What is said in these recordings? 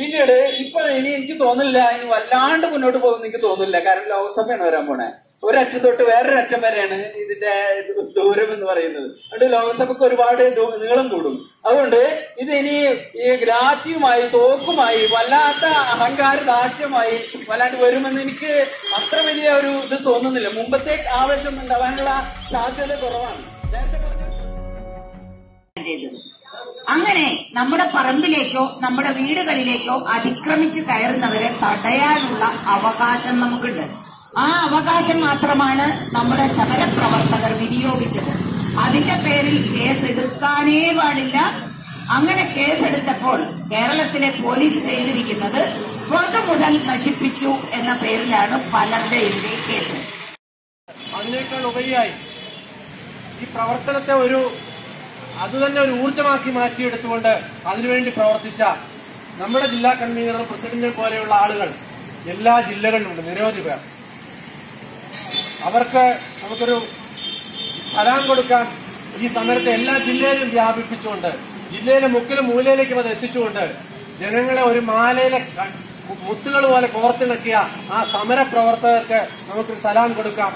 പിന്നീട് ഇപ്പൊ ഇനി എനിക്ക് തോന്നില്ല ഇനി വല്ലാണ്ട് മുന്നോട്ട് പോകുമെന്ന് എനിക്ക് തോന്നില്ല കാരണം ലോക്സഭയാണ് വരാൻ പോണേ ഒരറ്റം തൊട്ട് വേറൊരു അറ്റം വരെയാണ് ഇതിന്റെ ദൂരം എന്ന് പറയുന്നത് അതുകൊണ്ട് ലോക്സഭക്ക് ഒരുപാട് ദൂ- നീളം കൂടും അതുകൊണ്ട് ഇത് ഇനി ഈ ഗ്രാഹ്യമായി തോക്കുമായി വല്ലാത്ത അഹങ്കാര ദാഷ്ട്യമായി വല്ലാണ്ട് വരുമെന്ന് എനിക്ക് അത്ര വലിയ ഒരു ഇത് തോന്നുന്നില്ല മുമ്പത്തെ ആവേശം ഉണ്ടാവാനുള്ള സാധ്യത കുറവാണ് നേരത്തെ പറഞ്ഞ ചെയ്തത് അങ്ങനെ നമ്മുടെ പറമ്പിലേക്കോ നമ്മുടെ വീടുകളിലേക്കോ അതിക്രമിച്ച് കയറുന്നവരെ തടയാനുള്ള അവകാശം നമുക്കുണ്ട് ആ അവകാശം മാത്രമാണ് നമ്മുടെ സമരപ്രവർത്തകർ വിനിയോഗിച്ചത് അതിന്റെ പേരിൽ കേസ് എടുക്കാനേ പാടില്ല അങ്ങനെ കേസെടുത്തപ്പോൾ കേരളത്തിലെ പോലീസ് ചെയ്തിരിക്കുന്നത് പൊതുമുതൽ നശിപ്പിച്ചു എന്ന പേരിലാണ് പലരുടെയും കേസ് അതിനേക്കാൾ ഉപരിയായി ഈ പ്രവർത്തനത്തെ ഒരു അതുതന്നെ ഒരു ഊർജമാക്കി മാറ്റിയെടുത്തുകൊണ്ട് അതിനുവേണ്ടി പ്രവർത്തിച്ച നമ്മുടെ ജില്ലാ കൺവീനറും പ്രസിഡന്റിനെ പോലെയുള്ള ആളുകൾ എല്ലാ ജില്ലകളിലുണ്ട് നിരവധി പേർ അവർക്ക് നമുക്കൊരു ഫലം കൊടുക്കാൻ ഈ സമരത്തെ എല്ലാ ജില്ലയിലും വ്യാപിപ്പിച്ചുകൊണ്ട് ജില്ലയിലെ മുക്കിലും മൂലയിലേക്കും അത് എത്തിച്ചുകൊണ്ട് ജനങ്ങളെ ഒരു മാലയിലെ ക- മുത്തുകൾ പോലെ കോർത്തിണക്കിയ ആ സമര പ്രവർത്തകർക്ക് നമുക്കൊരു സലാം കൊടുക്കാം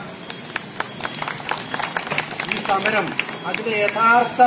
ഈ സമരം അതിന്റെ യഥാർത്ഥ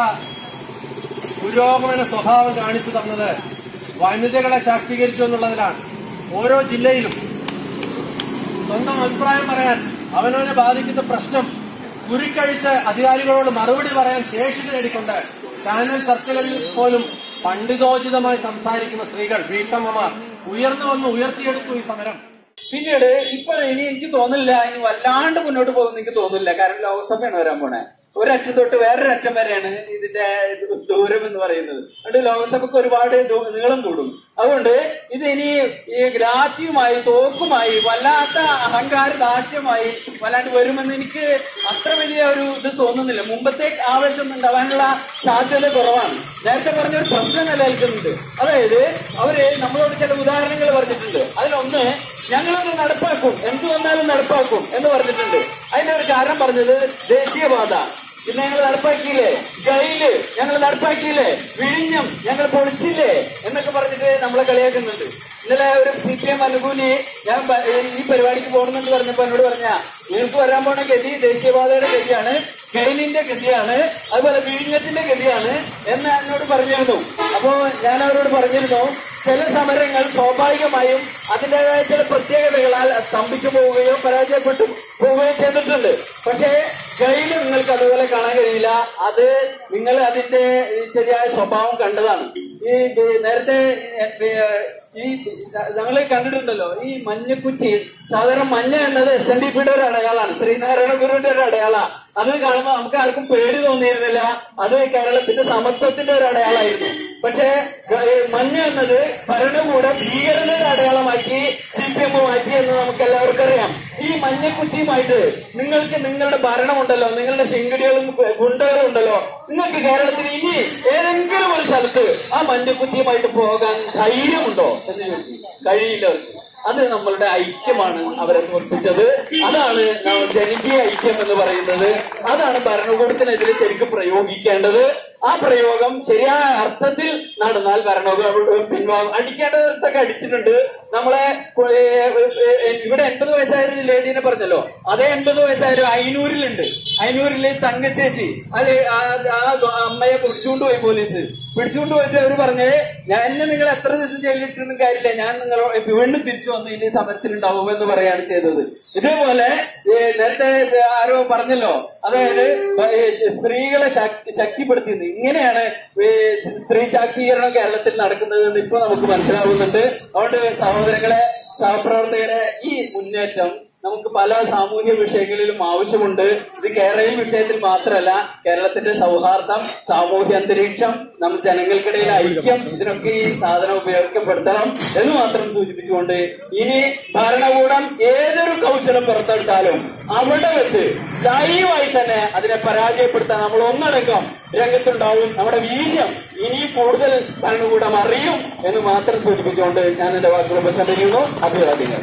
പുരോഗമന സ്വഭാവം കാണിച്ചു തന്നത് വനിതകളെ ശാക്തീകരിച്ചു എന്നുള്ളതിലാണ് ഓരോ ജില്ലയിലും സ്വന്തം അഭിപ്രായം പറയാൻ അവനവനെ ബാധിക്കുന്ന പ്രശ്നം കുരുക്കഴിച്ച് അധികാരികളോട് മറുപടി പറയാൻ ശേഷി നേടിക്കൊണ്ട് ചാനൽ ചർച്ചകളിൽ പോലും പണ്ഡിതോചിതമായി സംസാരിക്കുന്ന സ്ത്രീകൾ വീട്ടമ്മമാർ ഉയർന്നു വന്ന് ഉയർത്തിയെടുത്തു ഈ സമരം പിന്നീട് ഇപ്പൊ ഇനി എനിക്ക് തോന്നില്ല ഇനി വല്ലാണ്ട് മുന്നോട്ട് പോകുമെന്ന് എനിക്ക് തോന്നില്ല കാരണം ലോക്സഭയാണ് വരാൻ പോണേ ഒരറ്റം തൊട്ട് വേറൊരു അറ്റം വരെയാണ് ഇതിന്റെ ദൂരം എന്ന് പറയുന്നത് അതുകൊണ്ട് ലോക്സഭക്ക് ഒരുപാട് ദൂ- നീളം കൂടും അതുകൊണ്ട് ഇത് ഇനി ഈ ഗ്രാഹ്യമായി തോക്കുമായി വല്ലാത്ത അഹങ്കാര ദാഷ്ട്യമായി വല്ലാണ്ട് വരുമെന്ന് എനിക്ക് അത്ര വലിയ ഒരു ഇത് തോന്നുന്നില്ല മുമ്പത്തെ ആവേശം ഉണ്ടാവാനുള്ള സാധ്യത കുറവാണ് നേരത്തെ പറഞ്ഞ ഒരു പ്രശ്നം നിലനിൽക്കുന്നുണ്ട് അതായത് അവര് നമ്മളോട് ചില ഉദാഹരണങ്ങൾ പറഞ്ഞിട്ടുണ്ട് അതിലൊന്ന് ഞങ്ങളത് നടപ്പാക്കും എന്തു വന്നാലും നടപ്പാക്കും എന്ന് പറഞ്ഞിട്ടുണ്ട് അതിന്റെ ഒരു കാരണം പറഞ്ഞത് ദേശീയപാത പിന്നെ ഞങ്ങൾ നടപ്പാക്കിയില്ലേ ഗൈല് ഞങ്ങൾ നടപ്പാക്കിയില്ലേ വിഴിഞ്ഞം ഞങ്ങൾ പൊളിച്ചില്ലേ എന്നൊക്കെ പറഞ്ഞിട്ട് നമ്മളെ കളിയാക്കുന്നുണ്ട് ഇന്നലെ ഒരു സി പി എം അനുകൂലി ഞാൻ പ- ഈ പരിപാടിക്ക് പോകണമെന്ന് പറഞ്ഞപ്പോ എന്നോട് പറഞ്ഞ നിങ്ങൾക്ക് വരാൻ പോണ ഗതി ദേശീയപാതയുടെ ഗതിയാണ് ഗൈലിന്റെ ഗതിയാണ് അതുപോലെ വിഴിഞ്ഞത്തിന്റെ ഗതിയാണ് എന്ന് എന്നോട് പറഞ്ഞിരുന്നു അപ്പോ ഞാൻ അവരോട് പറഞ്ഞിരുന്നു ചില സമരങ്ങൾ സ്വാഭാവികമായും അതിൻ്റെതായ ചില പ്രത്യേകതകളാൽ സ്തംഭിച്ചു പോവുകയോ പരാജയപ്പെട്ടു പോവുകയോ ചെയ്തിട്ടുണ്ട് പക്ഷേ കയ്യിൽ നിങ്ങൾക്ക് അതുപോലെ കാണാൻ കഴിയില്ല അത് നിങ്ങൾ അതിന്റെ ശരിയായ സ്വഭാവം കണ്ടതാണ് ഈ ഈ നേരത്തെ ഈ ഞങ്ങൾ കണ്ടിട്ടുണ്ടല്ലോ ഈ മഞ്ഞക്കുറ്റി സാധാരണ മഞ്ഞ എന്നത് എസ് എൻ ഡി പിയുടെ ഒരു അടയാളാണ് ശ്രീനാരായണ ഗുരുവിന്റെ ഒരു അടയാള അത് കാണുമ്പോൾ നമുക്ക് ആർക്കും പേടി തോന്നിയിരുന്നില്ല അത് കേരളത്തിന്റെ സമത്വത്തിന്റെ ഒരു അടയാളമായിരുന്നു പക്ഷേ ഈ മഞ്ഞ എന്നത് ഭരണകൂടം ഭീകരതയുടെ അടയാളമാക്കി സി പി എം മാറ്റി എന്ന് നമുക്ക് എല്ലാവർക്കും അറിയാം ഈ മഞ്ഞക്കുറ്റിയുമായിട്ട് നിങ്ങൾക്ക് നിങ്ങളുടെ ഭരണമുണ്ടല്ലോ നിങ്ങളുടെ ശിങ്കടികളും ഗുണ്ടകളും ഉണ്ടല്ലോ നിങ്ങൾക്ക് കേരളത്തിൽ ഇനി ഏതെങ്കിലും ഒരു സ്ഥലത്ത് ആ മഞ്ഞക്കുറ്റിയുമായിട്ട് പോകാൻ ധൈര്യമുണ്ടോ എന്ന് ചോദിച്ചു കഴിയില്ല അവർക്ക്. അത് നമ്മളുടെ ഐക്യമാണ് അവരെ സമർപ്പിച്ചത് അതാണ് നാം ജനകീയ ഐക്യം എന്ന് പറയുന്നത് അതാണ് ഭരണകൂടത്തിനെതിരെ ശരിക്കും പ്രയോഗിക്കേണ്ടത് ആ പ്രയോഗം ശരിയായ അർത്ഥത്തിൽ നടന്നാൽ ഭരണകൂടം പിൻവാങ്ങും അടിക്കേണ്ടതൊക്കെ അടിച്ചിട്ടുണ്ട് നമ്മളെ ഏ, ഏ, ഏ, ഇവിടെ എൺപത് വയസ്സായ ഒരു ലേഡീനെ പറഞ്ഞല്ലോ അതേ എൺപത് വയസ്സായ ഒരു അയിനൂരിലുണ്ട് അയിനൂരില് തങ്കച്ചേച്ചി അത് ആ ആ അമ്മയെ പിടിച്ചുകൊണ്ട് പോയി പോലീസ് പിടിച്ചുകൊണ്ട് പോയിട്ട് അവര് പറഞ്ഞേ ഞാൻ എന്നെ നിങ്ങൾ എത്ര ദിവസം ജയിലിട്ടൊന്നും കാര്യമില്ല ഞാൻ നിങ്ങൾ വീണ്ടും തിരിച്ചു വന്ന് ഇനി സമരത്തിലുണ്ടാവും എന്ന് പറയാണ് ചെയ്തത് ഇതേപോലെ ഏ, നേരത്തെ ആരോ പറഞ്ഞല്ലോ അതായത് ഏ, സ്ത്രീകളെ ശക്തി- ശക്തിപ്പെടുത്തിയത് ഇങ്ങനെയാണ് ഏ, സ്ത്രീ ശാക്തീകരണം കേരളത്തിൽ നടക്കുന്നത് എന്ന് ഇപ്പൊ നമുക്ക് മനസ്സിലാവുന്നുണ്ട് അതുകൊണ്ട് സഹോദരങ്ങളെ സഹപ്രവർത്തകരെ ഈ മുന്നേറ്റം നമുക്ക് പല സാമൂഹ്യ വിഷയങ്ങളിലും ആവശ്യമുണ്ട് ഇത് കേരളീയ വിഷയത്തിൽ മാത്രമല്ല കേരളത്തിന്റെ സൗഹാർദ്ദം സാമൂഹ്യ അന്തരീക്ഷം നമ്മുടെ ജനങ്ങൾക്കിടയിലെ ഐക്യം ഇതിനൊക്കെ ഈ സാധനം ഉപയോഗപ്പെടുത്തണം എന്ന് മാത്രം സൂചിപ്പിച്ചുകൊണ്ട് ഇനി ഭരണകൂടം ഏതൊരു കൗശലം പുറത്തെടുത്താലും അവിടെ വെച്ച് ലൈവായി തന്നെ അതിനെ പരാജയപ്പെടുത്താൻ നമ്മൾ ഒന്നടങ്കം രംഗത്തുണ്ടാവും നമ്മുടെ വീര്യം ഇനി കൂടുതൽ ഭരണകൂടം അറിയും എന്ന് മാത്രം സൂചിപ്പിച്ചുകൊണ്ട് ഞാൻ എന്റെ വാക്കുകൾ ഉപസംഹരിക്കുന്നു അഭിവാദ്യങ്ങൾ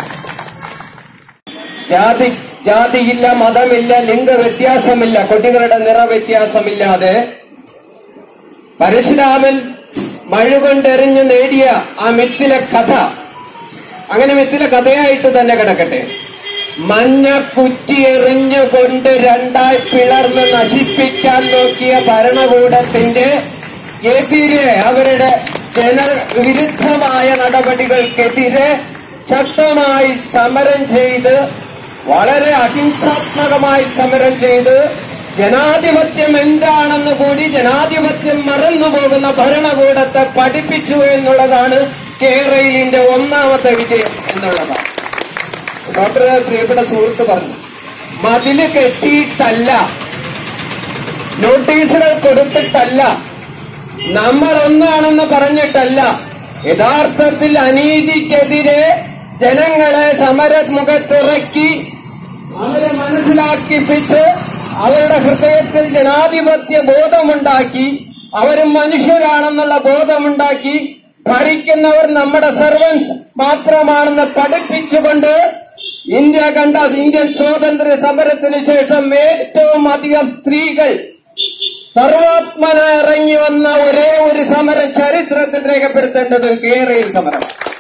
ജാതി ജാതിയില്ല മതമില്ല ലിംഗ വ്യത്യാസമില്ല കൊടികളുടെ നിറ വ്യത്യാസമില്ലാതെ പരശുരാമൻ മഴുകൊണ്ടെറിഞ്ഞ് നേടിയ ആ മിത്തിലെ കഥ അങ്ങനെ മിത്തിലെ കഥയായിട്ട് തന്നെ കിടക്കട്ടെ മഞ്ഞ കുറ്റി എറിഞ്ഞുകൊണ്ട് രണ്ടായി പിളർന്ന് നശിപ്പിക്കാൻ നോക്കിയ ഭരണകൂടത്തിന്റെ എതിരെ അവരുടെ ജനവിരുദ്ധമായ നടപടികൾക്കെതിരെ ശക്തമായി സമരം ചെയ്ത് വളരെ അഹിംസാത്മകമായി സമരം ചെയ്ത് ജനാധിപത്യം എന്താണെന്ന് കൂടി ജനാധിപത്യം മറന്നു പോകുന്ന ഭരണകൂടത്തെ പഠിപ്പിച്ചു എന്നുള്ളതാണ് കേരളയിലിന്റെ ഒന്നാമത്തെ വിജയം എന്നുള്ളതാണ് ഡോക്ടർ പ്രിയപ്പെട്ട സുഹൃത്ത് പറഞ്ഞു മതില് കെട്ടിയിട്ടല്ല നോട്ടീസുകൾ കൊടുത്തിട്ടല്ല നമ്മൾ ഒന്നാണെന്ന് പറഞ്ഞിട്ടല്ല യഥാർത്ഥത്തിൽ അനീതിക്കെതിരെ ജനങ്ങളെ സമരമുഖത്തിറക്കി അവരെ മനസ്സിലാക്കിപ്പിച്ച് അവരുടെ ഹൃദയത്തിൽ ജനാധിപത്യ ബോധമുണ്ടാക്കി അവരും മനുഷ്യരാണെന്നുള്ള ബോധമുണ്ടാക്കി ഭരിക്കുന്നവർ നമ്മുടെ സർവൻസ് മാത്രമാണെന്ന് പഠിപ്പിച്ചുകൊണ്ട് ഇന്ത്യ കണ്ട ഇന്ത്യൻ സ്വാതന്ത്ര്യ സമരത്തിന് ശേഷം ഏറ്റവും അധികം സ്ത്രീകൾ സർവാത്മന ഇറങ്ങി വന്ന ഒരേ ഒരു സമരം ചരിത്രത്തിൽ രേഖപ്പെടുത്തേണ്ടത് കേരളയിൽ സമരം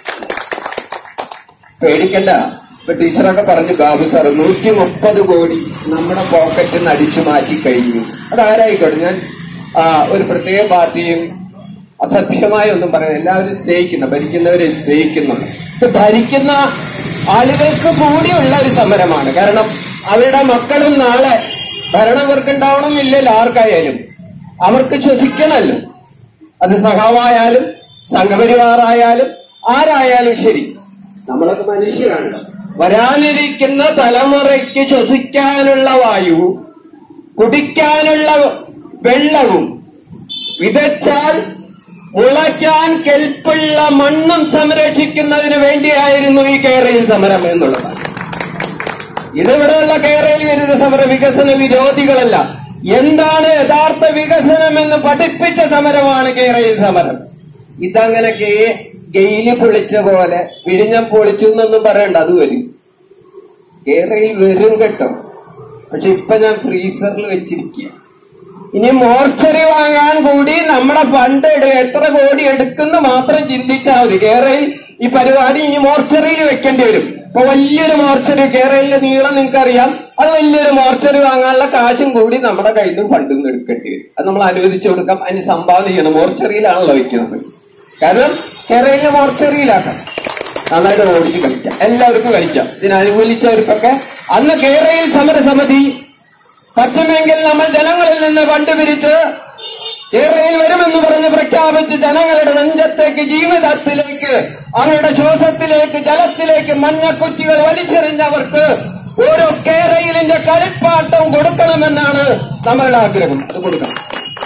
പേടിക്കണ്ട ഇപ്പൊ ടീച്ചറൊക്കെ പറഞ്ഞു ബാബു സാർ നൂറ്റി മുപ്പത് കോടി നമ്മുടെ പോക്കറ്റിൽ നിന്ന് അടിച്ചു മാറ്റി കഴിഞ്ഞു അതാരായിക്കോട്ടെ ഞാൻ ആ, ഒരു പ്രത്യേക പാർട്ടിയും അസഭ്യമായ ഒന്നും പറയുന്നത് എല്ലാവരും സ്നേഹിക്കുന്നു ഭരിക്കുന്നവരെ സ്നേഹിക്കുന്നുണ്ട് ഇത് ഭരിക്കുന്ന ആളുകൾക്ക് കൂടിയുള്ള ഒരു സമരമാണ് കാരണം അവരുടെ മക്കളും നാളെ ഭരണം ഇവർക്കുണ്ടാവണം ഇല്ലല്ലോ ആർക്കായാലും അവർക്ക് ശ്വസിക്കണമല്ലോ അത് സഖാവായാലും സംഘപരിവാറായാലും ആരായാലും ശരി നമ്മളൊക്കെ മനുഷ്യരാണ് വരാനിരിക്കുന്ന തലമുറയ്ക്ക് ശ്വസിക്കാനുള്ള വായു കുടിക്കാനുള്ള വെള്ളവും വിതച്ചാൽ മുളയ്ക്കാൻ കെൽപ്പുള്ള മണ്ണും സംരക്ഷിക്കുന്നതിന് വേണ്ടിയായിരുന്നു ഈ കേരളയിൽ സമരം എന്നുള്ളതാണ് ഇതിവിടെയുള്ള കേരളയിൽ വിരുദ്ധ സമര വികസന വിരോധികളല്ല എന്താണ് യഥാർത്ഥ വികസനം എന്ന് പഠിപ്പിച്ച സമരമാണ് കേരളയിൽ സമരം ഇതങ്ങനെ ഗെ ഗെയില് പൊളിച്ച പോലെ വിഴിഞ്ഞം പൊളിച്ചു എന്നൊന്നും പറയണ്ട അത് വരും കേരളയിൽ വരും കേട്ടോ പക്ഷെ ഇപ്പൊ ഞാൻ ഫ്രീസറിൽ വെച്ചിരിക്കുക ഇനി മോർച്ചറി വാങ്ങാൻ കൂടി നമ്മുടെ ഫണ്ട് എടു എത്ര കോടി എടുക്കുന്നു മാത്രം ചിന്തിച്ചാൽ മതി കേരളയിൽ ഈ പരിപാടി ഇനി മോർച്ചറിയിൽ വെക്കേണ്ടി വരും ഇപ്പൊ വലിയൊരു മോർച്ചറി കേരളയിലെ നീളം നിങ്ങൾക്കറിയാം അത് വലിയൊരു മോർച്ചറി വാങ്ങാനുള്ള കാശും കൂടി നമ്മുടെ കയ്യിൽ നിന്ന് ഫണ്ടിൽ നിന്ന് എടുക്കേണ്ടി വരും അത് നമ്മൾ അനുവദിച്ചു കൊടുക്കാം അതിന് സംഭാവന ചെയ്യണം മോർച്ചറിയിലാണല്ലോ വെക്കുന്നത് കാരണം കേരളയിലെ മോർച്ചറിയിലാക്കാം നന്നായിട്ട് ഓടിച്ച് കളിക്കാം എല്ലാവർക്കും കളിക്കാം ഇതിനെ അനുകൂലിച്ചവർക്കൊക്കെ അന്ന് കേരളയിൽ സമരസമിതി പറ്റുമെങ്കിൽ നമ്മൾ ജനങ്ങളിൽ നിന്ന് ഫണ്ട് പിരിച്ച് കേരളയിൽ വരുമെന്ന് പറഞ്ഞ് പ്രഖ്യാപിച്ച് ജനങ്ങളുടെ നെഞ്ചത്തേക്ക് ജീവിതത്തിലേക്ക് അവരുടെ ശ്വാസത്തിലേക്ക് ജലത്തിലേക്ക് മഞ്ഞക്കുറ്റികൾ വലിച്ചെറിഞ്ഞവർക്ക് ഓരോ കേരളയിലിന്റെ കളിപ്പാട്ടം കൊടുക്കണമെന്നാണ് നമ്മളുടെ ആഗ്രഹം അത് കൊടുക്കണം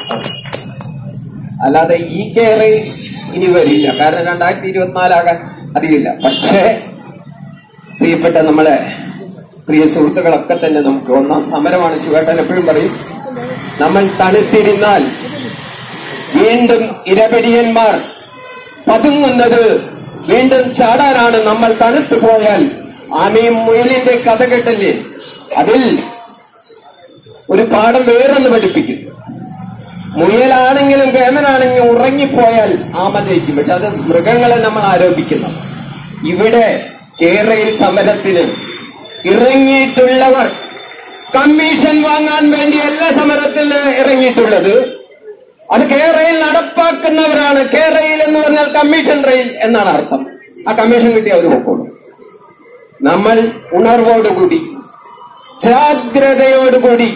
അല്ലാതെ ഈ കേരളയിൽ ഇനി വരില്ല കാരണം രണ്ടായിരത്തി ഇരുപത്തിനാലാകാൻ അധികമില്ല പക്ഷേ പ്രിയപ്പെട്ട നമ്മളെ പ്രിയ സുഹൃത്തുക്കളൊക്കെ തന്നെ നമുക്ക് ഒന്നാം സമരമാണ് ശിവേട്ടൻ എപ്പോഴും പറയും നമ്മൾ തണുത്തിരുന്നാൽ വീണ്ടും ഇരപിടിയന്മാർ പതുങ്ങുന്നത് വീണ്ടും ചാടാനാണ് നമ്മൾ തണുത്തു പോയാൽ ആമയും മുയലിന്റെ കഥ കേട്ടല്ലേ അതിൽ ഒരു പാഠം വേറൊന്ന് പഠിപ്പിക്കും മുയലാണെങ്കിലും കേമനാണെങ്കിലും ഉറങ്ങിപ്പോയാൽ ആമ ജയിക്കും പക്ഷെ അത് മൃഗങ്ങളെ നമ്മൾ ആരോപിക്കുന്നു ഇവിടെ കേരളയിൽ സമരത്തിന് ഇറങ്ങിയിട്ടുള്ളവർ കമ്മീഷൻ വാങ്ങാൻ വേണ്ടിയല്ല സമരത്തിൽ ഇറങ്ങിയിട്ടുള്ളത് അത് കേരളയിൽ നടപ്പാക്കുന്നവരാണ് കേരളയിൽ എന്ന് പറഞ്ഞാൽ കമ്മീഷൻ റെയിൽ എന്നാണ് അർത്ഥം ആ കമ്മീഷൻ കിട്ടി അവർ പൊക്കോളൂ നമ്മൾ ഉണർവോടുകൂടി ജാഗ്രതയോടുകൂടി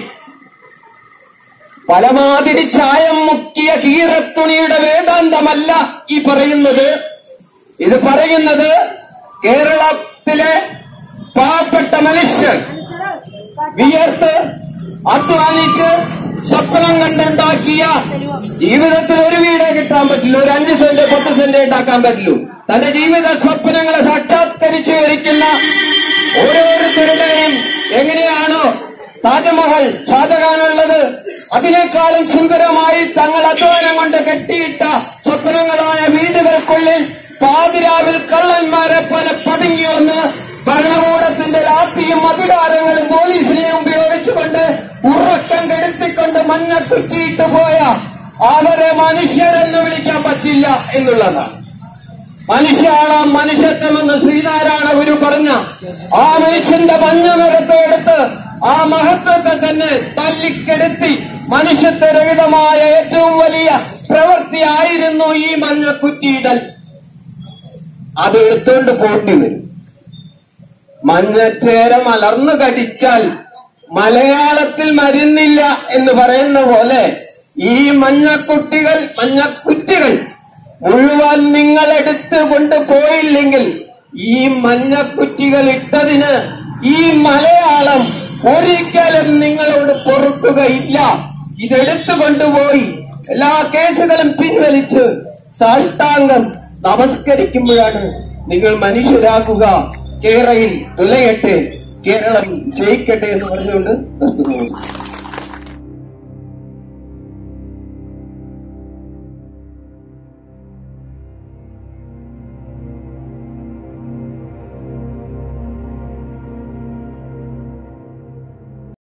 പലമാതിരി ചായം മുക്കിയ കീറത്തുണിയുടെ വേദാന്തമല്ല ഈ പറയുന്നത് ഇത് പറയുന്നത് കേരളത്തിലെ പാവപ്പെട്ട മനുഷ്യർ വിയർത്ത് അധ്വാനിച്ച് സ്വപ്നം കണ്ടുണ്ടാക്കിയ ജീവിതത്തിൽ ഒരു വീടേ കിട്ടാൻ പറ്റില്ല ഒരു അഞ്ച് സെന്റ് പത്ത് സെന്റ് ഉണ്ടാക്കാൻ പറ്റുള്ളൂ തന്റെ ജീവിത സ്വപ്നങ്ങളെ സാക്ഷാത്കരിച്ചു വരിക്കുന്ന ഓരോരുത്തരുടെയും എങ്ങനെയാണോ താജ്മഹൽ ഷാജഹാനുള്ളത് അതിനേക്കാളും സുന്ദരമായി തങ്ങൾ അധ്വാനം കൊണ്ട് കെട്ടിയിട്ട സ്വപ്നങ്ങളായ വീടുകൾക്കുള്ളിൽ പാതിരാവിൽ കള്ളന്മാരെ പോലെ പതുങ്ങി വന്ന് ഭരണകൂടത്തിന്റെ ലാത്തിയും അധികാരങ്ങളും പോലീസിനെയും ഉപയോഗിച്ചുകൊണ്ട് ഉറക്കം കെടുത്തിക്കൊണ്ട് മഞ്ഞ കുറ്റിയിട്ട് പോയ അവരെ മനുഷ്യരെന്ന് വിളിക്കാൻ പറ്റില്ല എന്നുള്ളതാണ് മനുഷ്യാളാം മനുഷ്യത്വമെന്ന് ശ്രീനാരായണ ഗുരു പറഞ്ഞ ആ മനുഷ്യന്റെ മഞ്ഞ നിറത്തെ എടുത്ത് ആ മഹത്വത്തെ തന്നെ തല്ലിക്കെടുത്തി മനുഷ്യത്വരഹിതമായ ഏറ്റവും വലിയ പ്രവൃത്തിയായിരുന്നു ഈ മഞ്ഞക്കുറ്റിയിടൽ അത് എടുത്തുകൊണ്ട് പോണ്ടി വരും മഞ്ഞച്ചേര മലർന്നു കടിച്ചാൽ മലയാളത്തിൽ മരുന്നില്ല എന്ന് പറയുന്ന പോലെ ഈ മഞ്ഞക്കുട്ടികൾ മഞ്ഞക്കുറ്റികൾ മുഴുവൻ നിങ്ങൾ എടുത്ത് കൊണ്ടുപോയില്ലെങ്കിൽ ഈ മഞ്ഞക്കുറ്റികൾ ഇട്ടതിന് ഈ മലയാളം ഒരിക്കലും നിങ്ങളോട് പൊറുക്കുകയില്ല ഇതെടുത്തു കൊണ്ടുപോയി എല്ലാ കേസുകളും പിൻവലിച്ച് സാഷ്ടാംഗം നമസ്കരിക്കുമ്പോഴാണ് നിങ്ങൾ മനുഷ്യരാകുക കേരളയിൽ തുലയട്ടെ കേരളം ജയിക്കട്ടെ എന്ന് പറഞ്ഞുകൊണ്ട് നിർത്തുന്നു